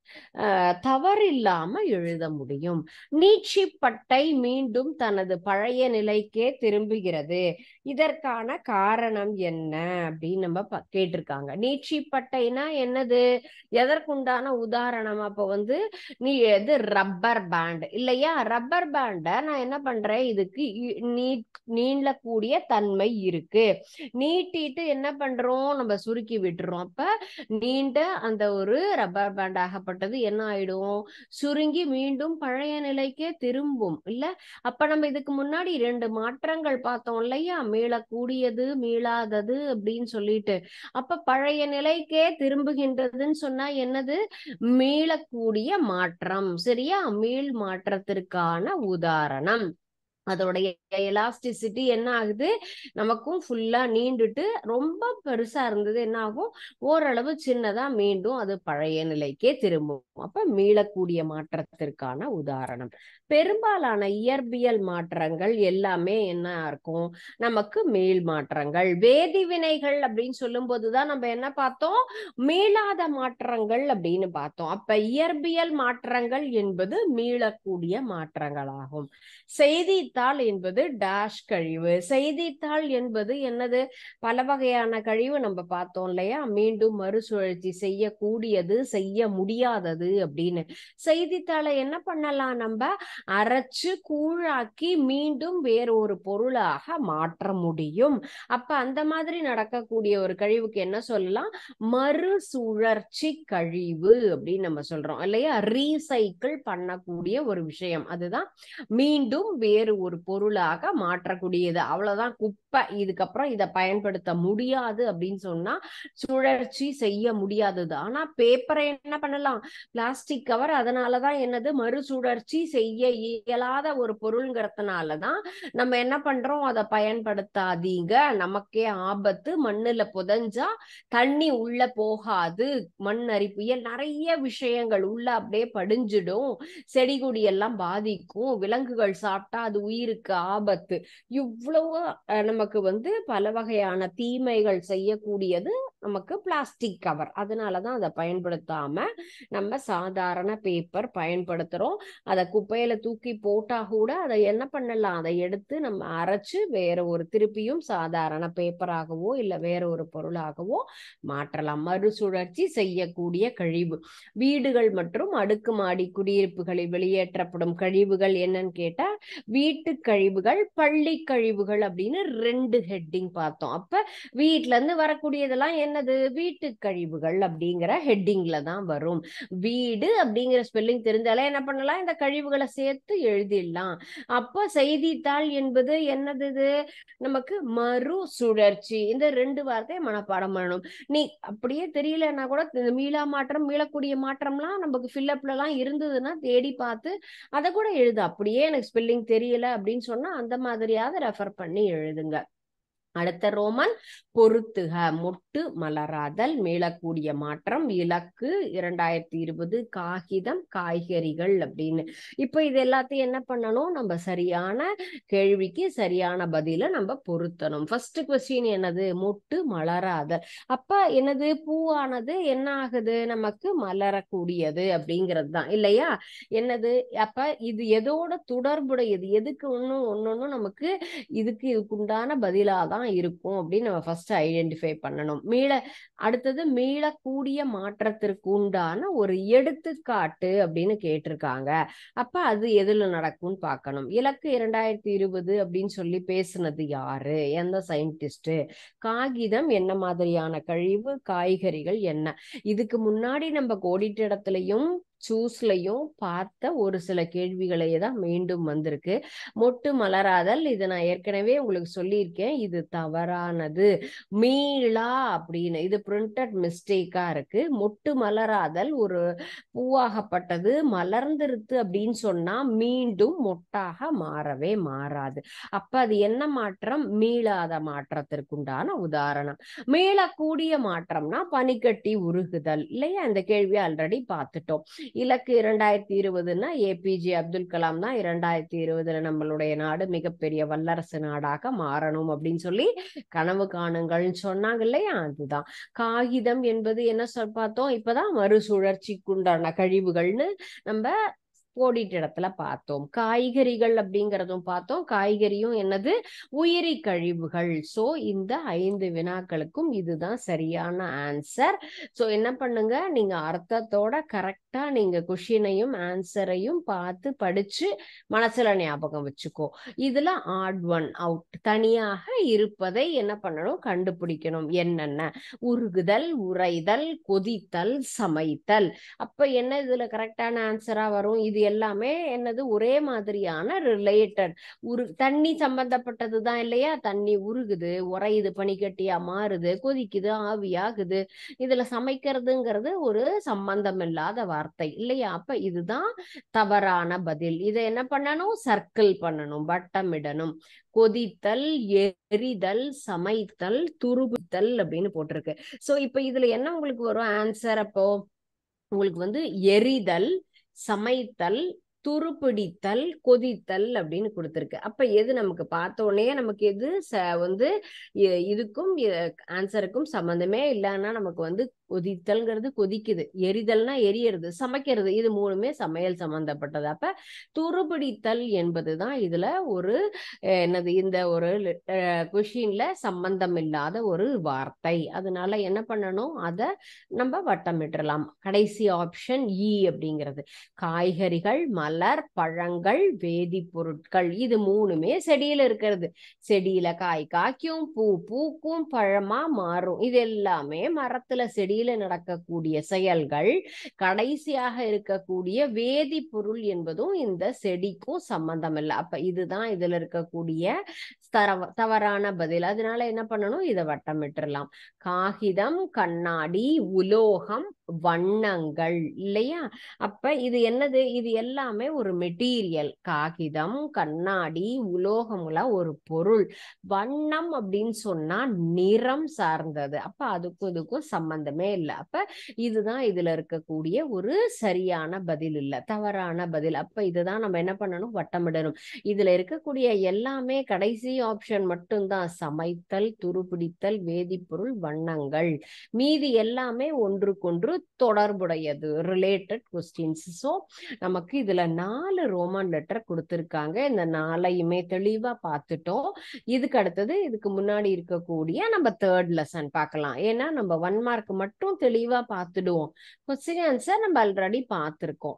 தவறில்லாம எழுத முடியும் நீட்சிப்பட்டை மீண்டும் தனது பழைய நிலைக்கே திரும்புகிறது இதற்கான காரணம் என்ன அப்படின்னு நம்ம ப- கேட்டிருக்காங்க நீட்சிப்பட்டைனா என்னது எதற்குண்டான உதாரணம் அப்ப வந்து நீ எது ரப்பர் பேண்ட் இல்லையா ரப்பர் பேண்டை நான் என்ன பண்றேன் இதுக்கு இ- நீ நீளக்கூடிய தன்மை இருக்கு நீட்டிட்டு என்ன பண்றோம் நம்ம சுருக்கி விட்டுறோம் அப்ப நீண்ட அந்த ஒரு ரப்பர் பேண்ட் ஆகப்பட்டது என்ன ஆயிடும் சுருங்கி மீண்டும் பழைய நிலைக்கே திரும்பும் இல்ல அப்ப நம்ம இதுக்கு முன்னாடி ரெண்டு மாற்றங்கள் பார்த்தோம் இல்லையா மீளக்கூடியது மீளாதது அப்படின்னு சொல்லிட்டு அப்ப பழைய நிலைக்கே திரும்புகின்றதுன்னு சொன்னா என்னது மீளக்கூடிய மாற்றம் சரியா மீள் மாற்றத்திற்கான உதாரணம் அதோடைய எலாஸ்டிசிட்டி என்ன ஆகுது நமக்கும் ஃபுல்லா நீண்டுட்டு ரொம்ப பெருசா இருந்தது என்ன ஆகும் ஓரளவு சின்னதா மீண்டும் அது பழைய நிலைக்கே திரும்பும் அப்ப மீளக்கூடிய மாற்றத்திற்கான உதாரணம் பெரும்பாலான இயற்பியல் மாற்றங்கள் எல்லாமே என்ன இருக்கும் நமக்கு மீள் மாற்றங்கள் வேதிவினைகள் அப்படின்னு சொல்லும் போதுதான் நம்ம என்ன பார்த்தோம் மீளாத மாற்றங்கள் அப்படின்னு பார்த்தோம் அப்ப இயற்பியல் மாற்றங்கள் என்பது மீளக்கூடிய மாற்றங்களாகும் செய்தித்தாள் என்பது டேஷ் கழிவு செய்தித்தாள் என்பது என்னது பல வகையான கழிவு நம்ம பார்த்தோம் இல்லையா மீண்டும் மறுசுழற்சி செய்யக்கூடியது செய்ய முடியாதது அப்படின்னு செய்தித்தாளை என்ன பண்ணலாம் நம்ம அரைச்சு கூழாக்கி மீண்டும் வேறொரு பொருளாக மாற்ற முடியும் அப்ப அந்த மாதிரி நடக்கக்கூடிய ஒரு கழிவுக்கு என்ன சொல்லலாம் மறுசுழற்சி கழிவு அப்படின்னு நம்ம சொல்றோம் இல்லையா ரீசைக்கிள் பண்ணக்கூடிய ஒரு விஷயம் அதுதான் மீண்டும் வேறு ஒரு பொருளாக மாற்றக்கூடியது அவ்வளவுதான் குப்பை இதுக்கப்புறம் இதை பயன்படுத்த முடியாது அப்படின்னு சொன்னா சுழற்சி செய்ய முடியாதது ஆனா பேப்பரை என்ன பண்ணலாம் பிளாஸ்டிக் கவர் அதனாலதான் என்னது மறுசுழற்சி செய்ய இயலாத ஒரு பொருள்ங்கிறதுனாலதான் நம்ம என்ன பண்றோம் அதை பயன்படுத்தாதீங்க நமக்கே ஆபத்து மண்ணுல புதைஞ்சா தண்ணி உள்ள போகாது மண் அரிப்புயல் நிறைய விஷயங்கள் உள்ள அப்படியே படிஞ்சிடும் செடி கொடி எல்லாம் பாதிக்கும் விலங்குகள் சாப்பிட்டா அது உயிருக்கு ஆபத்து இவ்வளவு அஹ், நமக்கு வந்து பல வகையான தீமைகள் செய்யக்கூடியது நமக்கு பிளாஸ்டிக் கவர் அதனாலதான் அதை பயன்படுத்தாம நம்ம சாதாரண பேப்பர் பயன்படுத்துறோம் அதை குப்பையில தூக்கி போட்டா கூட அதை என்ன பண்ணலாம் அதை எடுத்து நம்ம அரைச்சு வேற ஒரு திருப்பியும் சாதாரண பேப்பராகவோ இல்ல வேற ஒரு பொருளாகவோ மாற்றலாம் மறுசுழற்சி செய்யக்கூடிய கழிவு வீடுகள் மற்றும் அடுக்குமாடி குடியிருப்புகளில் வெளியேற்றப்படும் கழிவுகள் என்னன்னு கேட்டா வீட்டு கழிவுகள் பள்ளி கழிவுகள் அப்படின்னு ரெண்டு ஹெட்டிங் பார்த்தோம் அப்ப வீட்ல இருந்து வரக்கூடியதெல்லாம் என்னது வீட்டு கழிவுகள் அப்படிங்கிற ஹெட்டிங்ல தான் வரும் வீடு அப்படிங்கிற ஸ்பெல்லிங் தெரிஞ்சாலே என்ன பண்ணலாம் இந்த கழிவுகளை சேர்த்து எழுதிடலாம் அப்போ செய்தித்தாள் என்பது என்னது இது நமக்கு மறு சுழற்சி இந்த ரெண்டு வார்த்தையை மனப்பாடம் பண்ணணும் நீ அப்படியே தெரியலன்னா கூட இந்த மீளா மாற்றம் மீளக்கூடிய மாற்றம்லாம் நமக்கு ஃபில்லப்ல எல்லாம் இருந்ததுன்னா தேடி பார்த்து அதை கூட எழுது அப்படியே எனக்கு ஸ்பெல்லிங் தெரியல அப்படின்னு சொன்னா அந்த மாதிரியாவது ரெஃபர் பண்ணி எழுதுங்க அடுத்த ரோமன் பொருத்துக மொட்டு மலராதல் மீளக்கூடிய மாற்றம் இலக்கு இரண்டாயிரத்தி இருபது காகிதம் காய்கறிகள் அப்படின்னு இப்ப இது எல்லாத்தையும் என்ன பண்ணணும் நம்ம சரியான கேள்விக்கு சரியான பதில நம்ம பொருத்தணும் ஃபர்ஸ்ட் கொஸ்டின் என்னது மொட்டு மலராதல் அப்ப என்னது பூவானது என்ன ஆகுது நமக்கு மலரக்கூடியது அப்படிங்கிறது தான் இல்லையா என்னது அப்ப இது எதோட தொடர்புடையது எதுக்கு ஒன்னும் ஒன்னொன்னும் நமக்கு இதுக்கு இதுக்குண்டான பதிலாக தான் இருக்கும் அப்படின்னு நம்ம ஃபர்ஸ்ட் ஐடென்டிஃபை பண்ணணும் மீள அடுத்தது மீளக்கூடிய மாற்றத்திற்கு உண்டான ஒரு எடுத்துக்காட்டு அப்படின்னு கேட்டிருக்காங்க அப்ப அது எதுல நடக்கும்னு பார்க்கணும் இலக்கு இரண்டாயிரத்தி இருபது அப்படின்னு சொல்லி பேசுனது யாரு எந்த சயின்டிஸ்ட் காகிதம் என்ன மாதிரியான கழிவு காய்கறிகள் என்ன இதுக்கு முன்னாடி நம்ம கோடிட்ட இடத்துலயும் சூஸ்லயும் பார்த்த ஒரு சில கேள்விகளையே தான் மீண்டும் வந்திருக்கு மொட்டு மலராதல் இது நான் ஏற்கனவே உங்களுக்கு சொல்லியிருக்கேன் இது தவறானது மீளா அப்படின்னு இது பிரிண்டட் மிஸ்டேக்கா இருக்கு மொட்டு மலராதல் ஒரு பூவாகப்பட்டது மலர்ந்திருத்து அப்படின்னு சொன்னா மீண்டும் மொட்டாக மாறவே மாறாது அப்ப அது என்ன மாற்றம் மீளாத மாற்றத்திற்குண்டான உதாரணம் மீளக்கூடிய மாற்றம்னா பனிக்கட்டி உருகுதல் இல்லையா இந்த கேள்வி ஆல்ரெடி பார்த்துட்டோம் இலக்கு இரண்டாயிரத்தி இருபதுன்னா ஏபிஜே அப்துல் கலாம் தான் இரண்டாயிரத்தி இருபதுல நம்மளுடைய நாடு மிகப்பெரிய வல்லரசு நாடாக மாறணும் அப்படின்னு சொல்லி கனவு காணுங்கள்னு சொன்னாங்க இல்லையா அதுதான் காகிதம் என்பது என்ன சொல் பார்த்தோம் இப்பதான் மறுசுழற்சிக்குண்டான கழிவுகள்னு நம்ம கோடிட்ட இடத்துல பார்த்தோம் காய்கறிகள் அப்படிங்கிறதும் பார்த்தோம் காய்கறியும் என்னது உயிரி கழிவுகள் சோ இந்த ஐந்து வினாக்களுக்கும் இதுதான் சரியான ஆன்சர் சோ என்ன பண்ணுங்க நீங்க அர்த்தத்தோட கரெக்டா நீங்க கொஷினையும் ஆன்சரையும் பார்த்து படிச்சு மனசுல ஞாபகம் வச்சுக்கோ இதுல ஆட் ஒன் அவுட் தனியாக இருப்பதை என்ன பண்ணணும் கண்டுபிடிக்கணும் என்னென்ன உருகுதல் உறைதல் கொதித்தல் சமைத்தல் அப்ப என்ன இதுல கரெக்டான ஆன்சரா வரும் இது எல்லாமே என்னது ஒரே மாதிரியான ரிலேட்டட் உரு தண்ணி சம்பந்தப்பட்டது தான் இல்லையா தண்ணி உருகுது உறையுது பனிக்கட்டியா மாறுது கொதிக்குது ஆவியாகுது இதுல சமைக்கிறதுங்கிறது ஒரு சம்பந்தம் இல்லாத வார்த்தை இல்லையா அப்ப இதுதான் தவறான பதில் இதை என்ன பண்ணணும் சர்க்கிள் பண்ணணும் வட்டமிடணும் கொதித்தல் எரிதல் சமைத்தல் துருபித்தல் அப்படின்னு போட்டிருக்கு சோ இப்ப இதுல என்ன உங்களுக்கு வரும் ஆன்சர் அப்போ உங்களுக்கு வந்து எரிதல் சமைத்தல் துருப்பிடித்தல் கொதித்தல் அப்படின்னு கொடுத்துருக்கு அப்ப எது நமக்கு பார்த்த உடனே நமக்கு எது வந்து இதுக்கும் ஆன்சருக்கும் சம்மந்தமே இல்லைன்னா நமக்கு வந்து கொதித்தல்ங்கிறது கொதிக்குது எரிதல்னா எரியறது சமைக்கிறது இது மூணுமே சமையல் சம்பந்தப்பட்டது அப்ப துருபிடித்தல் என்பதுதான் இதுல ஒரு என்னது இந்த ஒரு கொஷின்ல சம்பந்தம் இல்லாத ஒரு வார்த்தை அதனால என்ன பண்ணணும் அதை நம்ம வட்டமிடலாம் கடைசி ஆப்ஷன் இ அப்படிங்கிறது காய்கறிகள் மலர் பழங்கள் வேதிப்பொருட்கள் இது மூணுமே செடியில இருக்கிறது செடியில காய் காய்க்கும் பூ பூக்கும் பழமா மாறும் இது எல்லாமே மரத்துல செடியில நடக்கக்கூடிய செயல்கள் கடைசியாக இருக்கக்கூடிய வேதிப்பொருள் என்பதும் இந்த செடிக்கும் சம்பந்தம் இல்லை அப்ப இதுதான் இதுல இருக்கக்கூடிய தரவ தவறான பதில் அதனால என்ன பண்ணணும் இதை வட்டமிட்டுறலாம் காகிதம் கண்ணாடி உலோகம் வண்ணங்கள் இல்லையா அப்ப இது என்னது இது எல்லாமே ஒரு மெட்டீரியல் காகிதம் கண்ணாடி உலோகம்லாம் ஒரு பொருள் வண்ணம் அப்படின்னு சொன்னா நிறம் சார்ந்தது அப்ப அதுக்கும் இதுக்கும் சம்பந்தமே இல்லை அப்ப இதுதான் இதுல இருக்கக்கூடிய ஒரு சரியான பதில் இல்லை தவறான பதில் அப்ப இதுதான் நம்ம என்ன பண்ணணும் வட்டமிடணும் இதுல இருக்கக்கூடிய எல்லாமே கடைசி ஆப்ஷன் மட்டும்தான் சமைத்தல் துருப்பிடித்தல் வேதிப்பொருள் வண்ணங்கள் மீதி எல்லாமே ஒன்றுக்கொன்று தொடர்புடையது ரிலேட்டட் கொஸ்டின்ஸ் ஸோ நமக்கு இதுல நாலு ரோமன் லெட்டர் கொடுத்துருக்காங்க இந்த நாளையுமே தெளிவா பார்த்துட்டோம் இதுக்கு அடுத்தது இதுக்கு முன்னாடி இருக்கக்கூடிய நம்ம தேர்ட் லெசன் பார்க்கலாம் ஏன்னா நம்ம ஒன் மார்க் மட்டும் தெளிவா பார்த்துடுவோம் கொஸ்டின் ஆன்சர் நம்ம ஆல்ரெடி பார்த்துருக்கோம்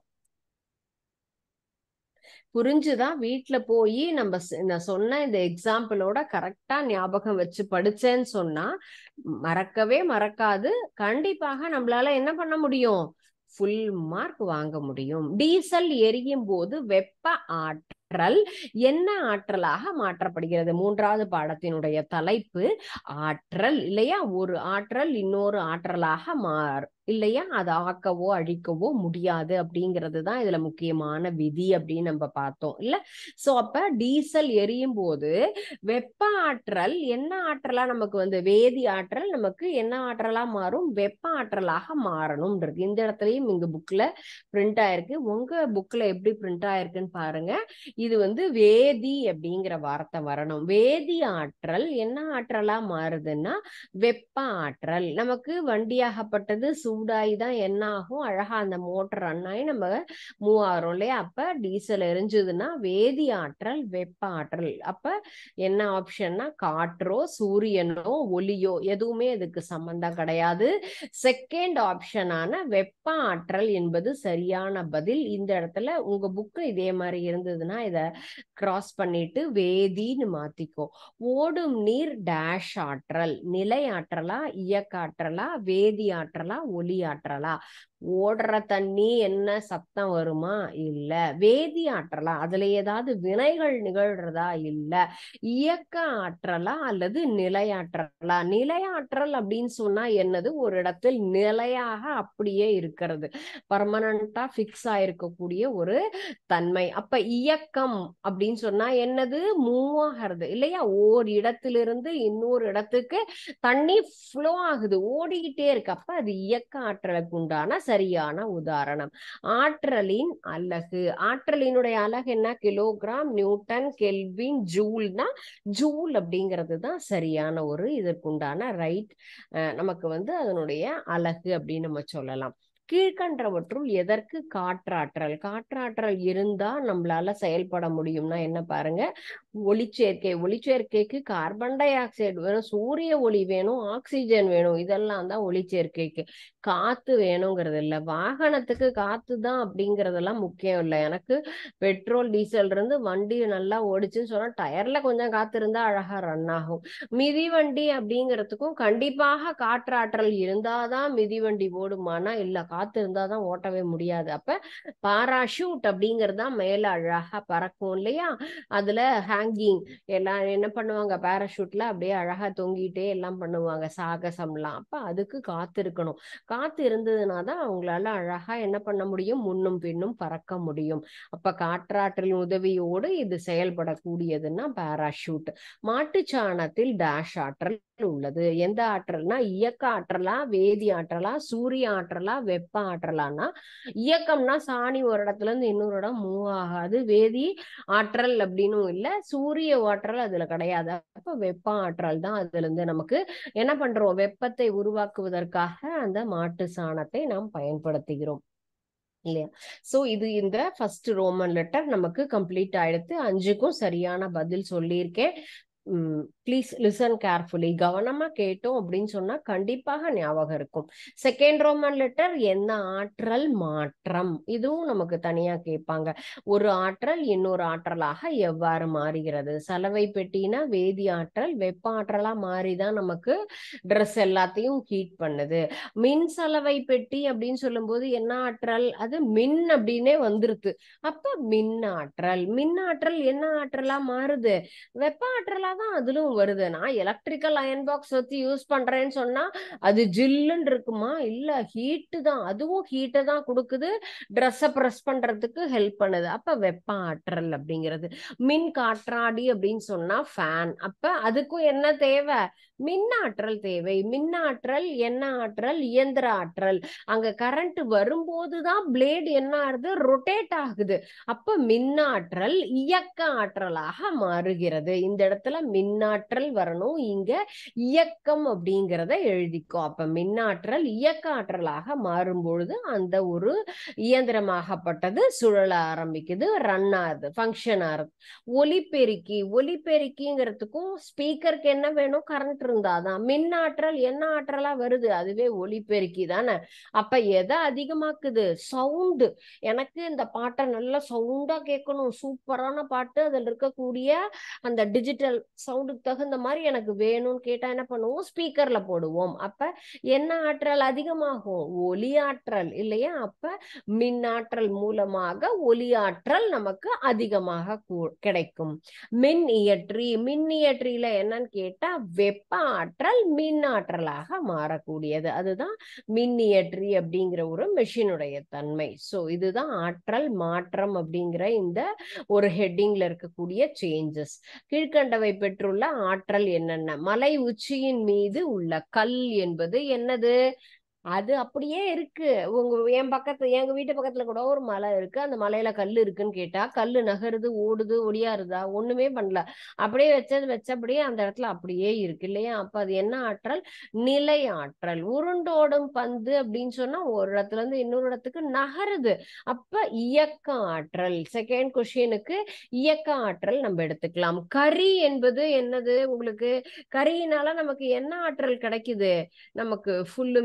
புரிஞ்சுதான் வீட்டுல போய் நம்ம நான் சொன்ன இந்த எக்ஸாம்பிளோட கரெக்டா ஞாபகம் வச்சு படிச்சேன்னு சொன்னா மறக்கவே மறக்காது கண்டிப்பாக நம்மளால என்ன பண்ண முடியும் ஃபுல் மார்க் வாங்க முடியும் டீசல் எரியும் போது வெப்ப ஆற்றல் என்ன ஆற்றலாக மாற்றப்படுகிறது மூன்றாவது பாடத்தினுடைய தலைப்பு ஆற்றல் இல்லையா ஒரு ஆற்றல் இன்னொரு ஆற்றலாக மாறு இல்லையா அதை ஆக்கவோ அழிக்கவோ முடியாது அப்படிங்கிறது தான் இதுல முக்கியமான விதி அப்படின்னு நம்ம பார்த்தோம் இல்ல சோ அப்ப டீசல் எரியும் போது வெப்ப ஆற்றல் என்ன ஆற்றலா நமக்கு வந்து வேதி ஆற்றல் நமக்கு என்ன ஆற்றலா மாறும் வெப்ப ஆற்றலாக மாறணும் இருக்கு இந்த இடத்துலயும் இங்க புக்ல பிரிண்ட் ஆயிருக்கு உங்க புக்ல எப்படி பிரிண்ட் ஆயிருக்குன்னு பாருங்க இது வந்து வேதி அப்படிங்கிற வார்த்தை வரணும் வேதி ஆற்றல் என்ன ஆற்றலா மாறுதுன்னா வெப்ப ஆற்றல் நமக்கு வண்டியாகப்பட்டது சூடாகி தான் என்ன ஆகும் அழகா அந்த மோட்டர் ரன் ஆகி நம்ம மூவ் ஆகிறோம் இல்லையா அப்ப டீசல் எரிஞ்சதுன்னா வேதி ஆற்றல் வெப்ப ஆற்றல் அப்ப என்ன ஆப்ஷன்னா காற்றோ சூரியனோ ஒளியோ எதுவுமே இதுக்கு சம்பந்தம் கிடையாது செகண்ட் ஆப்ஷனான வெப்ப ஆற்றல் என்பது சரியான பதில் இந்த இடத்துல உங்க புக்கு இதே மாதிரி இருந்ததுன்னா இத கிராஸ் பண்ணிட்டு வேதின்னு மாத்திக்கோ ஓடும் நீர் டேஷ் ஆற்றல் நிலை ஆற்றலா இயக்க ஆற்றலா வேதி ஆற்றலா ஒளி ஆற்றலா ஓடுற தண்ணி என்ன சத்தம் வருமா இல்ல வேதி ஆற்றலா அதுல ஏதாவது வினைகள் நிகழ்றதா இல்ல இயக்க ஆற்றலா அல்லது நிலையாற்றலா நிலையாற்றல் அப்படின்னு சொன்னா என்னது ஒரு இடத்தில் நிலையாக அப்படியே இருக்கிறது பர்மனண்டா ஃபிக்ஸ் ஆயிருக்கக்கூடிய ஒரு தன்மை அப்ப இயக்கம் அப்படின்னு சொன்னா என்னது மூவ் ஆகிறது இல்லையா ஓர் இடத்திலிருந்து இன்னொரு இடத்துக்கு தண்ணி ஃப்ளோ ஆகுது ஓடிக்கிட்டே இருக்கு அப்ப அது இயக்க ஆற்றலுக்கு உண்டான சரியான உதாரணம் ஆற்றலின் அலகு ஆற்றலினுடைய அலகு என்ன கிலோகிராம் நியூட்டன் கெல்வின் ஜூல்னா ஜூல் அப்படிங்கிறது தான் சரியான ஒரு இதற்குண்டான ரைட் நமக்கு வந்து அதனுடைய அலகு அப்படின்னு நம்ம சொல்லலாம் கீழ்கன்றவற்றுள் எதற்கு காற்றாற்றல் காற்றாற்றல் இருந்தா நம்மளால செயல்பட முடியும்னா என்ன பாருங்க ஒளிச்சேர்க்கை ஒளிச்சேர்க்கைக்கு கார்பன் டை ஆக்சைடு வேணும் சூரிய ஒளி வேணும் ஆக்சிஜன் வேணும் இதெல்லாம் தான் ஒளிச்சேர்க்கைக்கு காத்து வேணுங்கிறது இல்லை வாகனத்துக்கு காத்து தான் அப்படிங்கறதெல்லாம் முக்கியம் இல்லை எனக்கு பெட்ரோல் டீசல் இருந்து வண்டி நல்லா ஓடிச்சுன்னு சொன்னா டயர்ல கொஞ்சம் காத்து இருந்தா அழகா ரன் ஆகும் மிதிவண்டி அப்படிங்கிறதுக்கும் கண்டிப்பாக காற்றாற்றல் இருந்தாதான் மிதிவண்டி ஓடுமானா இல்ல காத்து இருந்தாதான் ஓட்டவே முடியாது அப்ப பாராஷூட் அப்படிங்கிறது தான் மேல அழகா பறக்கும் இல்லையா அதுல ஹேங்கிங் எல்லாம் என்ன பண்ணுவாங்க பாராஷூட்ல அப்படியே அழகா தொங்கிட்டே எல்லாம் பண்ணுவாங்க சாகசம்லாம் அப்ப அதுக்கு காத்து இருக்கணும் காத்து இருந்ததுன்னா தான் அவங்களால அழகா என்ன பண்ண முடியும் முன்னும் பின்னும் பறக்க முடியும் அப்ப காற்றாற்றலின் உதவியோடு இது செயல்படக்கூடியதுன்னா பாராஷூட் மாட்டுச்சாணத்தில் டேஷ் ஆற்றல் உள்ளது எந்த ஆற்றல்னா இயக்க ஆற்றலா வேதி ஆற்றலா சூரிய ஆற்றலா வெப்ப ஆற்றலானா இயக்கம்னா சாணி ஒரு இடத்துல இருந்து இன்னொரு இடம் மூவ் ஆகாது வேதி ஆற்றல் அப்படின்னும் இல்ல சூரிய ஆற்றல் அதுல கிடையாது அப்ப வெப்ப ஆற்றல் தான் அதுல இருந்து நமக்கு என்ன பண்றோம் வெப்பத்தை உருவாக்குவதற்காக அந்த மாட்டு சாணத்தை நாம் பயன்படுத்துகிறோம் இல்லையா சோ இது இந்த ஃபர்ஸ்ட் ரோமன் லெட்டர் நமக்கு கம்ப்ளீட் ஆயிடுத்து அஞ்சுக்கும் சரியான பதில் சொல்லியிருக்கேன் ப்ளீஸ் லிசன் கேர்ஃபுல்லி கவனமா கேட்டோம் அப்படின்னு சொன்னா கண்டிப்பாக ஞாபகம் இருக்கும் செகண்ட் ரோமன் லெட்டர் என்ன ஆற்றல் மாற்றம் இதுவும் நமக்கு தனியா கேட்பாங்க ஒரு ஆற்றல் இன்னொரு ஆற்றலாக எவ்வாறு மாறுகிறது சலவை பெட்டினா வேதி ஆற்றல் வெப்ப ஆற்றலா மாறிதான் நமக்கு ட்ரெஸ் எல்லாத்தையும் ஹீட் பண்ணுது மின் சலவை பெட்டி அப்படின்னு சொல்லும்போது என்ன ஆற்றல் அது மின் அப்படின்னே வந்துருது அப்ப மின் ஆற்றல் மின் ஆற்றல் என்ன ஆற்றலா மாறுது வெப்ப ஆற்றலா தான் அதிலும் வருது நான் எலக்ட்ரிக்கல் அயன் பாக்ஸ் வச்சு யூஸ் பண்றேன்னு சொன்னா அது ஜில்லுன்னு இருக்குமா இல்ல ஹீட்டு தான் அதுவும் ஹீட்டை தான் கொடுக்குது ட்ரெஸ்ஸை ப்ரெஸ் பண்றதுக்கு ஹெல்ப் பண்ணுது அப்ப வெப்ப ஆற்றல் அப்படிங்கிறது மின் காற்றாடி அப்படின்னு சொன்னா ஃபேன் அப்ப அதுக்கும் என்ன தேவை மின்னாற்றல் தேவை மின்னாற்றல் என்ன ஆற்றல் இயந்திர ஆற்றல் அங்க கரண்ட் வரும்போதுதான் பிளேடு என்ன ஆகுது ரொட்டேட் ஆகுது அப்ப மின்னாற்றல் இயக்க ஆற்றலாக மாறுகிறது இந்த இடத்துல மின்னாற்றல் வரணும் இங்க இயக்கம் அப்படிங்கிறத எழுதிக்கோ அப்ப மின்னாற்றல் இயக்க ஆற்றலாக மாறும் பொழுது அந்த ஒரு இயந்திரமாகப்பட்டது சுழல ஆரம்பிக்குது ரன் ஆகுது ஃபங்க்ஷன் ஆகுது ஒலிபெருக்கி ஒலிபெருக்கிங்கிறதுக்கும் ஸ்பீக்கருக்கு என்ன வேணும் கரண்ட் இருந்தாதான் மின்னாற்றல் என்ன ஆற்றலா வருது அதுவே ஒலிபெருக்கி தானே அப்ப எதை அதிகமாக்குது சவுண்டு எனக்கு இந்த பாட்டை நல்லா சவுண்டா கேட்கணும் சூப்பரான பாட்டு அதுல இருக்கக்கூடிய அந்த டிஜிட்டல் சவுண்டுக்கு தகுந்த மாதிரி எனக்கு வேணும்னு கேட்டா என்ன பண்ணுவோம் ஸ்பீக்கர்ல போடுவோம் அப்ப என்ன ஆற்றல் அதிகமாகும் ஒலி ஆற்றல் இல்லையா அப்ப மின் ஆற்றல் மூலமாக ஒலி ஆற்றல் நமக்கு அதிகமாக கிடைக்கும் மின் இயற்றி மின் இயற்றியில என்னன்னு கேட்டா வெப்ப ஆற்றல் மின் ஆற்றலாக மாறக்கூடியது அதுதான் மின் இயற்றி அப்படிங்கிற ஒரு மெஷினுடைய தன்மை சோ இதுதான் ஆற்றல் மாற்றம் அப்படிங்கிற இந்த ஒரு ஹெட்டிங்ல இருக்கக்கூடிய சேஞ்சஸ் கீழ்கண்டவை பெற்றுள்ள ஆற்றல் என்னென்ன மலை உச்சியின் மீது உள்ள கல் என்பது என்னது அது அப்படியே இருக்கு உங்க என் பக்கத்து எங்க வீட்டு பக்கத்துல கூட ஒரு மலை இருக்கு அந்த மலையில கல் இருக்குன்னு கேட்டா கல்லு நகருது ஓடுது ஒடியாருதா ஒண்ணுமே பண்ணல அப்படியே வச்சது வச்சபடியே அந்த இடத்துல அப்படியே இருக்கு இல்லையா அப்ப அது என்ன ஆற்றல் நிலை ஆற்றல் உருண்டோடும் பந்து அப்படின்னு சொன்னா ஒரு இடத்துல இருந்து இன்னொரு இடத்துக்கு நகருது அப்ப இயக்க ஆற்றல் செகண்ட் கொஸ்டினுக்கு இயக்க ஆற்றல் நம்ம எடுத்துக்கலாம் கரி என்பது என்னது உங்களுக்கு கரியினால நமக்கு என்ன ஆற்றல் கிடைக்குது நமக்கு ஃபுல்லுமே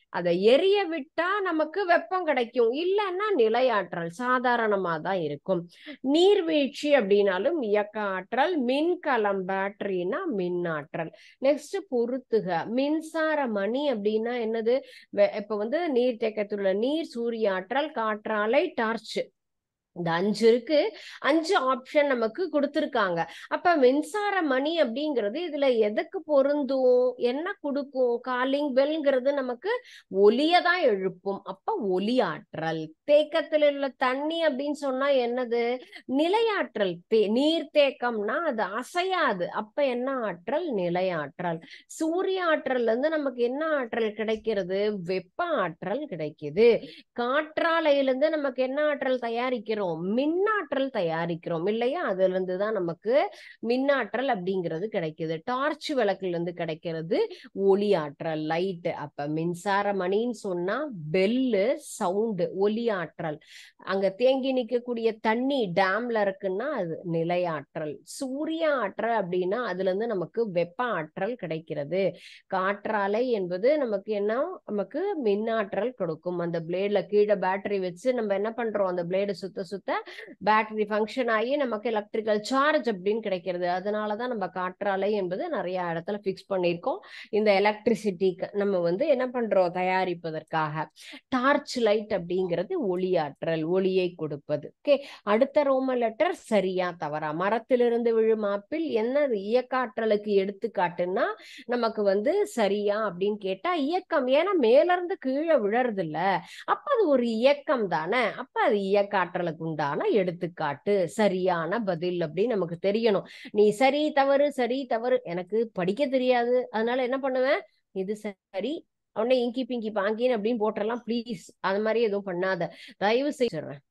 அதை எரிய விட்டா நமக்கு வெப்பம் கிடைக்கும் இல்லைன்னா நிலையாற்றல் சாதாரணமா தான் இருக்கும் நீர்வீழ்ச்சி அப்படின்னாலும் இயக்க ஆற்றல் மின்கலம் பேட்டரினா மின் ஆற்றல் நெக்ஸ்ட் பொருத்துக மின்சார மணி அப்படின்னா என்னது இப்ப வந்து நீர் தேக்கத்துள்ள நீர் சூரிய ஆற்றல் காற்றாலை டார்ச் இந்த அஞ்சு இருக்கு அஞ்சு ஆப்ஷன் நமக்கு கொடுத்துருக்காங்க அப்ப மின்சார மணி அப்படிங்கிறது இதுல எதுக்கு பொருந்தும் என்ன கொடுக்கும் காலிங் பெல்ங்கிறது நமக்கு ஒலிய தான் எழுப்பும் அப்ப ஒலி ஆற்றல் தேக்கத்தில் உள்ள தண்ணி அப்படின்னு சொன்னா என்னது நிலையாற்றல் தே நீர் தேக்கம்னா அது அசையாது அப்ப என்ன ஆற்றல் நிலையாற்றல் சூரிய ஆற்றல்ல இருந்து நமக்கு என்ன ஆற்றல் கிடைக்கிறது வெப்ப ஆற்றல் கிடைக்குது காற்றாலையிலிருந்து நமக்கு என்ன ஆற்றல் தயாரிக்கிறோம் மின்னாற்றல் தயாரிக்கிறோம் இல்லையா அதுல இருந்து தான் நமக்கு மின்னாற்றல் அப்படிங்கிறது கிடைக்குது டார்ச் விளக்குல இருந்து கிடைக்கிறது ஒளி ஆற்றல் லைட் அப்ப மின்சார மணின்னு சொன்னா பெல்லு சவுண்டு ஒலி ஆற்றல் அங்க தேங்கி நிற்கக்கூடிய தண்ணி டேம்ல இருக்குன்னா அது நிலையாற்றல் சூரிய ஆற்றல் அப்படின்னா அதுல இருந்து நமக்கு வெப்ப ஆற்றல் கிடைக்கிறது காற்றாலை என்பது நமக்கு என்ன நமக்கு மின்னாற்றல் கொடுக்கும் அந்த பிளேட்ல கீழே பேட்டரி வச்சு நம்ம என்ன பண்றோம் அந்த பிளேடு சுத்த சுத்த பேட்டரி ஃபங்க்ஷன் ஆகி நமக்கு எலக்ட்ரிக்கல் சார்ஜ் அப்படின்னு கிடைக்கிறது அதனாலதான் நம்ம காற்றாலை என்பது நிறைய இடத்துல ஃபிக்ஸ் பண்ணியிருக்கோம் இந்த எலக்ட்ரிசிட்டி நம்ம வந்து என்ன பண்றோம் தயாரிப்பதற்காக டார்ச் லைட் அப்படிங்கிறது ஒளியாற்றல் ஒளியை கொடுப்பது ஓகே அடுத்த ரோம லெட்டர் சரியா தவறா மரத்திலிருந்து விழும் ஆப்பிள் என்ன இயக்காற்றலுக்கு எடுத்துக்காட்டுன்னா நமக்கு வந்து சரியா அப்படின்னு கேட்டா இயக்கம் ஏன்னா மேல இருந்து கீழே விழறது இல்ல அப்ப அது ஒரு இயக்கம் தானே அப்ப அது இயக்காற்றலுக்கு உண்டான எடுத்துக்காட்டு சரியான பதில் அப்படின்னு நமக்கு தெரியணும் நீ சரி தவறு சரி தவறு எனக்கு படிக்க தெரியாது அதனால என்ன பண்ணுவேன் இது சரி உடனே இங்கி பிங்கி பாங்கின்னு அப்படின்னு போட்டுறலாம் ப்ளீஸ் அது மாதிரி எதுவும் பண்ணாத தயவு செய்கிறேன்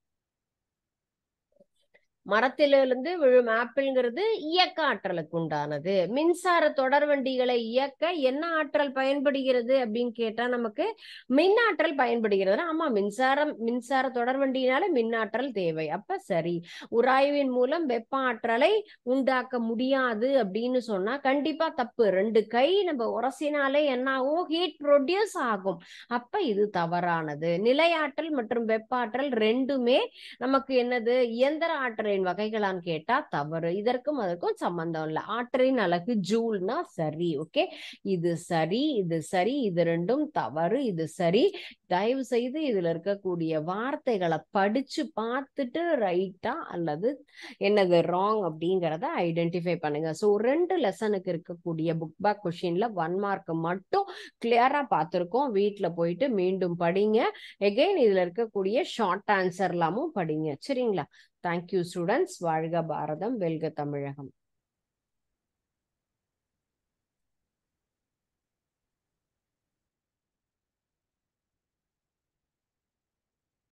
மரத்திலிருந்து விழும் ஆப்பிள்ங்கிறது இயக்க ஆற்றலுக்கு உண்டானது மின்சார தொடர் வண்டிகளை இயக்க என்ன ஆற்றல் பயன்படுகிறது அப்படின்னு கேட்டா நமக்கு மின் ஆற்றல் பயன்படுகிறது ஆமா மின்சாரம் மின்சார தொடர் வண்டியினால மின் ஆற்றல் தேவை அப்ப சரி உராய்வின் மூலம் வெப்ப ஆற்றலை உண்டாக்க முடியாது அப்படின்னு சொன்னா கண்டிப்பா தப்பு ரெண்டு கை நம்ம உரசினாலே என்ன ஆகும் ஹீட் ப்ரொடியூஸ் ஆகும் அப்ப இது தவறானது நிலையாற்றல் மற்றும் வெப்ப ஆற்றல் ரெண்டுமே நமக்கு என்னது இயந்திர ஆற்றலின் வகைகளான்னு கேட்டா தவறு இதற்கும் அதற்கும் சம்பந்தம் இல்லை ஆற்றலின் அழகு ஜூல்னா சரி ஓகே இது சரி இது சரி இது ரெண்டும் தவறு இது சரி தயவு செய்து இதுல இருக்கக்கூடிய வார்த்தைகளை படிச்சு பார்த்துட்டு ரைட்டா அல்லது என்னது ராங் அப்படிங்கிறத ஐடென்டிஃபை பண்ணுங்க ஸோ ரெண்டு லெசனுக்கு இருக்கக்கூடிய புக் பேக் கொஷின்ல ஒன் மார்க் மட்டும் கிளியரா பார்த்துருக்கோம் வீட்டில் போயிட்டு மீண்டும் படிங்க எகெயின் இதுல இருக்கக்கூடிய ஷார்ட் ஆன்சர் எல்லாமும் படிங்க சரிங்களா தேங்க்யூ ஸ்டூடெண்ட்ஸ் வாழ்க பாரதம் வெல்க தமிழகம்